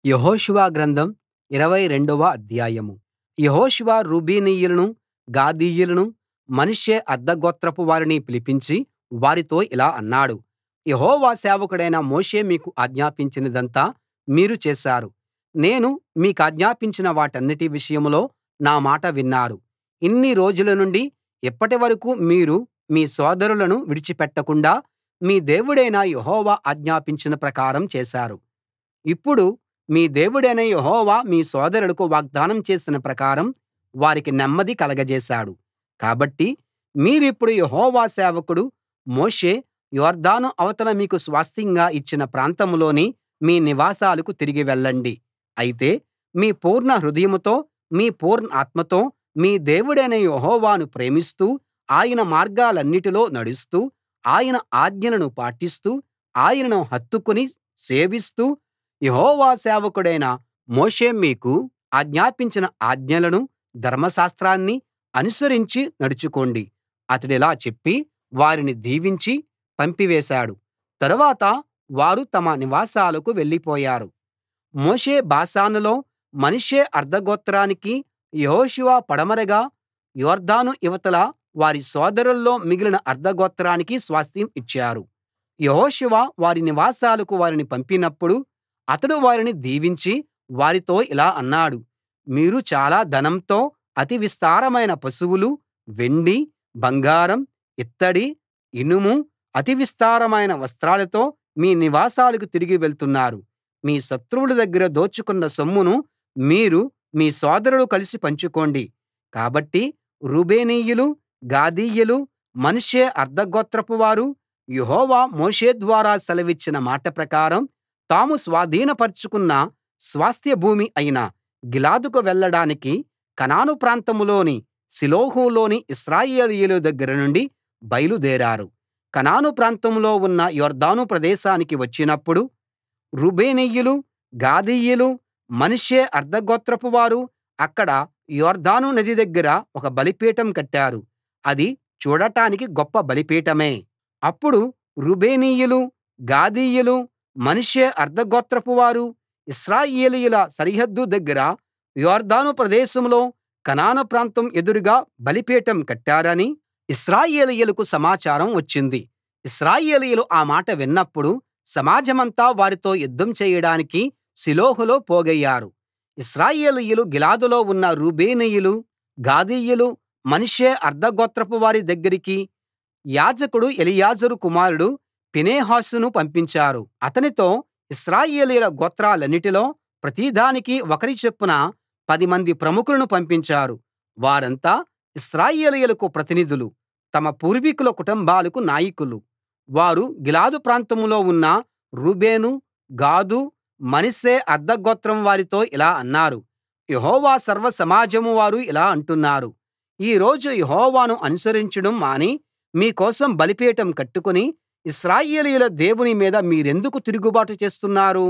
యెహోషువ గ్రంథం ఇరవై రెండవ అధ్యాయం యెహోషువ రూబేనీయులను గాదీయులను మనష్షే అర్థగోత్రపు వారిని పిలిపించి వారితో ఇలా అన్నాడు యెహోవా సేవకుడైన మోషే మీకు ఆజ్ఞాపించినదంతా మీరు చేశారు నేను మీకాజ్ఞాపించిన వాటన్నిటి విషయంలో నా మాట విన్నారు ఇన్ని రోజుల నుండి ఇప్పటి వరకూ మీరు మీ సోదరులను విడిచిపెట్టకుండా మీ దేవుడైన యెహోవా ఆజ్ఞాపించిన ప్రకారం చేశారు ఇప్పుడు మీ దేవుడైన యెహోవా మీ సోదరులకు వాగ్దానం చేసిన ప్రకారం వారికి నెమ్మది కలగజేశాడు కాబట్టి మీరిప్పుడు యెహోవా సేవకుడు మోషే యొర్దాను అవతల మీకు స్వాస్థ్యంగా ఇచ్చిన ప్రాంతంలోని మీ నివాసాలకు తిరిగి వెళ్ళండి అయితే మీ పూర్ణ హృదయంతో మీ పూర్ణాత్మతో మీ దేవుడైన యెహోవాను ప్రేమిస్తూ ఆయన మార్గాలన్నిటిలో నడుస్తూ ఆయన ఆజ్ఞలను పాటిస్తూ ఆయనను హత్తుకుని సేవిస్తూ యెహోవా సేవకుడైన మోషే మీకు ఆజ్ఞాపించిన ఆజ్ఞలను ధర్మశాస్త్రాన్ని అనుసరించి నడుచుకోండి అతడిలా చెప్పి వారిని దీవించి పంపివేశాడు తరువాత వారు తమ నివాసాలకు వెళ్ళిపోయారు మోషే బాషానులో మనష్షే అర్థగోత్రానికీ యెహోషువ పడమరగా యొర్దాను ఇవతల వారి సోదరుల్లో మిగిలిన అర్థగోత్రానికీ స్వాస్థ్యం ఇచ్చారు యెహోషువ వారి నివాసాలకు వారిని పంపినప్పుడు అతడు వారిని దీవించి వారితో ఇలా అన్నాడు మీరు చాలా ధనంతో అతి విస్తారమైన పశువులు వెండి బంగారం ఇత్తడి ఇనుము అతి విస్తారమైన వస్త్రాలతో మీ నివాసాలకు తిరిగి వెళ్తున్నారు మీ శత్రువుల దగ్గర దోచుకున్న సొమ్మును మీరు మీ సోదరులు కలిసి పంచుకోండి కాబట్టి రూబేనీయులు గాదీయులు మనష్షే అర్థగోత్రపు వారు యెహోవా మోషే ద్వారా సెలవిచ్చిన మాట ప్రకారం తాము స్వాధీనపరచుకున్న స్వాస్థ్య భూమి అయిన గిలాదుకు వెళ్ళడానికి కనాను ప్రాంతంలోని షిలోహులోని ఇశ్రాయేలీయుల దగ్గర నుండి బయలుదేరారు కనాను ప్రాంతంలో ఉన్న యొర్దాను ప్రదేశానికి వచ్చినప్పుడు రూబేనీయులు గాదీయులు మనష్షే అర్థగోత్రపు వారు అక్కడ యొర్దాను నది దగ్గర ఒక బలిపీఠం కట్టారు అది చూడటానికి గొప్ప బలిపీఠమే అప్పుడు రూబేనీయులు గాదీయులు మనష్షే అర్థగోత్రపు వారు ఇశ్రాయేలీయుల సరిహద్దు దగ్గర యొర్దాను ప్రదేశంలో కనాను ప్రాంతం ఎదురుగా బలిపీఠం కట్టారని ఇశ్రాయేలీయులకు సమాచారం వచ్చింది ఇశ్రాయేలీయులు ఆ మాట విన్నప్పుడు సమాజమంతా వారితో యుద్ధం చేయడానికి షిలోహులో పోగయ్యారు ఇశ్రాయేలీయులు గిలాదులో ఉన్న రూబేనీయులు గాదీయులు మనష్షే అర్థగోత్రపు వారి దగ్గరికి యాజకుడు ఎలియాజరు కుమారుడు ఫీనెహాసును పంపించారు అతనితో ఇశ్రాయేలీయుల గోత్రాలన్నిటిలో ప్రతిదానికీ ఒకరి చొప్పున పదిమంది ప్రముఖులను పంపించారు వారంతా ఇశ్రాయేలీయులకు ప్రతినిధులు తమ పూర్వీకుల కుటుంబాలకు నాయకులు వారు గిలాదు ప్రాంతంలో ఉన్న రూబేను గాదు మనష్షే అర్థగోత్రం వారితో ఇలా అన్నారు యెహోవా సర్వ సమాజం వారు ఇలా అంటున్నారు ఈ రోజు యెహోవాను అనుసరించడం మాని మీ కోసం బలిపీఠం కట్టుకుని ఇశ్రాయేలీయుల దేవుని మీద మీరెందుకు తిరుగుబాటు చేస్తున్నారు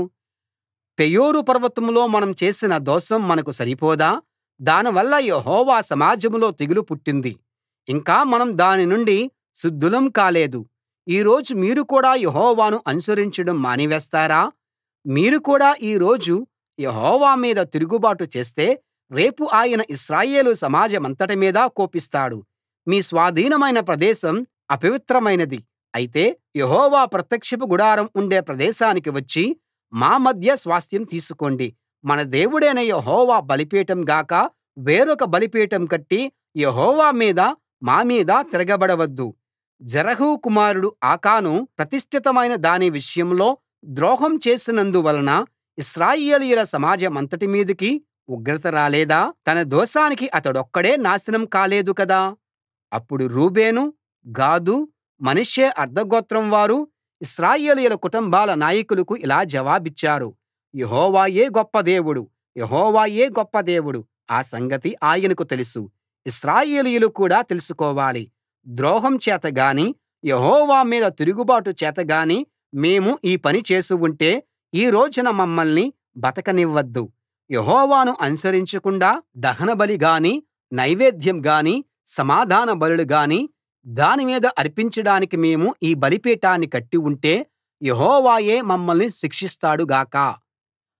పెయోరు పర్వతంలో మనం చేసిన దోషం మనకు సరిపోదా దానివల్ల యెహోవా సమాజంలో తెగులు పుట్టింది ఇంకా మనం దాని నుండి శుద్ధులం కాలేదు ఈ రోజు మీరు కూడా యెహోవాను అనుసరించడం మానివేస్తారా మీరు కూడా ఈ రోజు యెహోవా మీద తిరుగుబాటు చేస్తే రేపు ఆయన ఇశ్రాయేలు సమాజమంతటి మీద కోపిస్తాడు మీ స్వాధీనమైన ప్రదేశం అపవిత్రమైనది అయితే యెహోవా ప్రత్యక్షపు గుడారం ఉండే ప్రదేశానికి వచ్చి మా మధ్య స్వాస్థ్యం తీసుకోండి మన దేవుడైన యెహోవా బలిపీఠం గాక వేరొక బలిపీఠం కట్టి యెహోవా మీద మా మీద తిరగబడవద్దు జెరహు కుమారుడు ఆకాను ప్రతిష్ఠితమైన దాని విషయంలో ద్రోహం చేసినందువలన ఇశ్రాయేలీయుల సమాజమంతటి మీదికి ఉగ్రత రాలేదా తన దోషానికి అతడొక్కడే నాశనం కాలేదు కదా అప్పుడు రూబేను గాదు మనష్షే అర్థగోత్రం వారు ఇశ్రాయేలీయుల కుటుంబాల నాయకులకు ఇలా జవాబిచ్చారు యెహోవాయే గొప్ప దేవుడు యెహోవాయే గొప్ప దేవుడు ఆ సంగతి ఆయనకు తెలుసు ఇశ్రాయేలీయులు కూడా తెలుసుకోవాలి ద్రోహం చేతగాని యెహోవా మీద తిరుగుబాటు చేతగాని మేము ఈ పని చేసి ఉంటే ఈ రోజున మమ్మల్ని బతకనివ్వద్దు యెహోవాను అనుసరించకుండా దహనబలి గాని నైవేద్యం గాని సమాధాన బలులు గాని దాని మీద అర్పించడానికి మేము ఈ బలిపీఠాన్ని కట్టి ఉంటే యెహోవాయే మమ్మల్ని శిక్షిస్తాడు గాక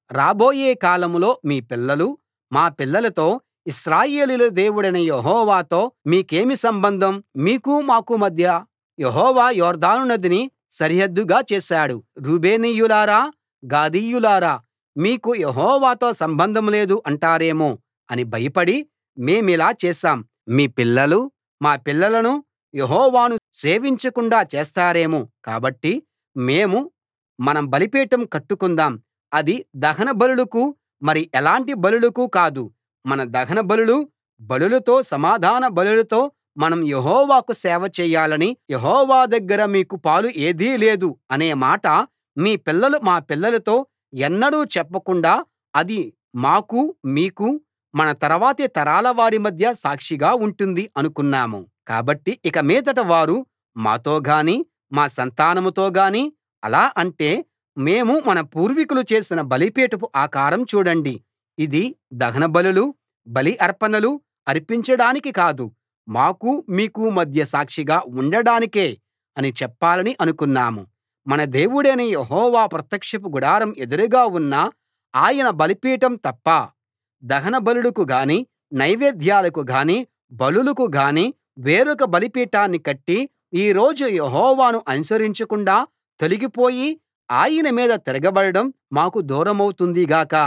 రాబోయే కాలంలో మీ పిల్లలు మా పిల్లలతో ఇశ్రాయేలీయుల దేవుడైన యెహోవాతో మీకేమి సంబంధం మీకూ మాకూ మధ్య యెహోవా యొర్దాను నదిని సరిహద్దుగా చేశాడు రూబేనీయులారా గాదీయులారా మీకు యెహోవాతో సంబంధం లేదు అంటారేమో అని భయపడి మేమిలా చేశాం మీ పిల్లలు మా పిల్లలను యెహోవాను సేవించకుండా చేస్తారేమో కాబట్టి మేము మనం బలిపీఠం కట్టుకుందాం అది దహన బలులకు మరి ఎలాంటి బలులకు కాదు మన దహన బలులు బలులతో సమాధాన బలులతో మనం యెహోవాకు సేవ చేయాలని యెహోవా దగ్గర మీకు పాలు ఏదీ లేదు అనే మాట మీ పిల్లలు మా పిల్లలతో ఎన్నడూ చెప్పకుండా అది మాకు మీకు మన తర్వాతి తరాల వారి మధ్య సాక్షిగా ఉంటుంది అనుకున్నాము కాబట్టి ఇక మీదట వారు మాతో గాని మా సంతానంతో గాని అలా అంటే మేము మన పూర్వీకులు చేసిన బలిపీఠపు ఆకారం చూడండి ఇది దహనబలులు బలి అర్పణలు అర్పించడానికి కాదు మాకు మీకు మధ్య సాక్షిగా ఉండడానికే అని చెప్పాలని అనుకున్నాము మన దేవుడైన యెహోవా ప్రత్యక్షపు గుడారం ఎదురుగా ఉన్న ఆయన బలిపీఠం తప్ప దహన బలులకు గాని నైవేద్యాలకు గాని బలులకు గాని వేరొక బలిపీఠాన్ని కట్టి ఈ రోజు యెహోవాను అనుసరించకుండా తొలగిపోయి ఆయన మీద తిరగబడడం మాకు దూరమవుతుంది గాక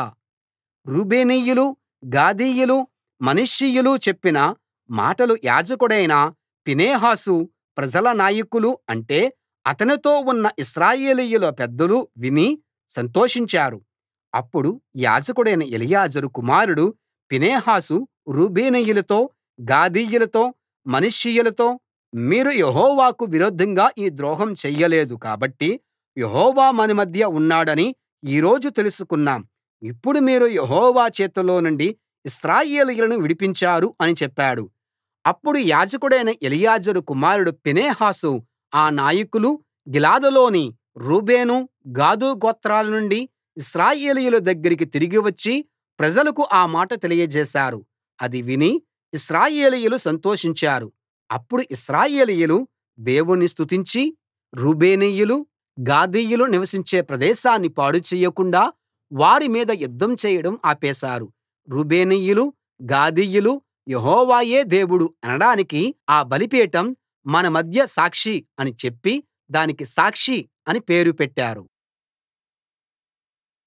రూబేనీయులు గాదీయులు మనష్షీయులు చెప్పిన మాటలు యాజకుడైన ఫీనెహాసు ప్రజల నాయకులు అంటే అతనితో ఉన్న ఇశ్రాయేలీయుల పెద్దలు విని సంతోషించారు అప్పుడు యాజకుడైన ఎలియాజరు కుమారుడు ఫీనెహాసు రూబేనీయులతో గాదీయులతో మనష్షీయులతో మీరు యెహోవాకు విరుద్ధంగా ఈ ద్రోహం చెయ్యలేదు కాబట్టి యెహోవా మన మధ్య ఉన్నాడని ఈ రోజు తెలుసుకున్నాం ఇప్పుడు మీరు యెహోవా చేతిలో నుండి ఇశ్రాయేలీయులను విడిపించారు అని చెప్పాడు అప్పుడు యాజకుడైన ఎలియాజరు కుమారుడు ఫీనెహాసు ఆ నాయకులు గిలాదులోని రూబేను గాదు గోత్రాల నుండి ఇశ్రాయేలీయుల దగ్గరికి తిరిగి వచ్చి ప్రజలకు ఆ మాట తెలియజేశారు అది విని ఇశ్రాయేలీయులు సంతోషించారు అప్పుడు ఇశ్రాయేలీయులు దేవుణ్ణి స్తుతించి రూబేనీయులు గాదీయులు నివసించే ప్రదేశాన్ని పాడు చెయ్యకుండా వారి మీద యుద్ధం చేయడం ఆపేశారు రూబేనీయులు గాదీయులు యెహోవాయే దేవుడు అనడానికి ఆ బలిపీఠం మన మధ్య సాక్షి అని చెప్పి దానికి సాక్షి అని పేరు పెట్టారు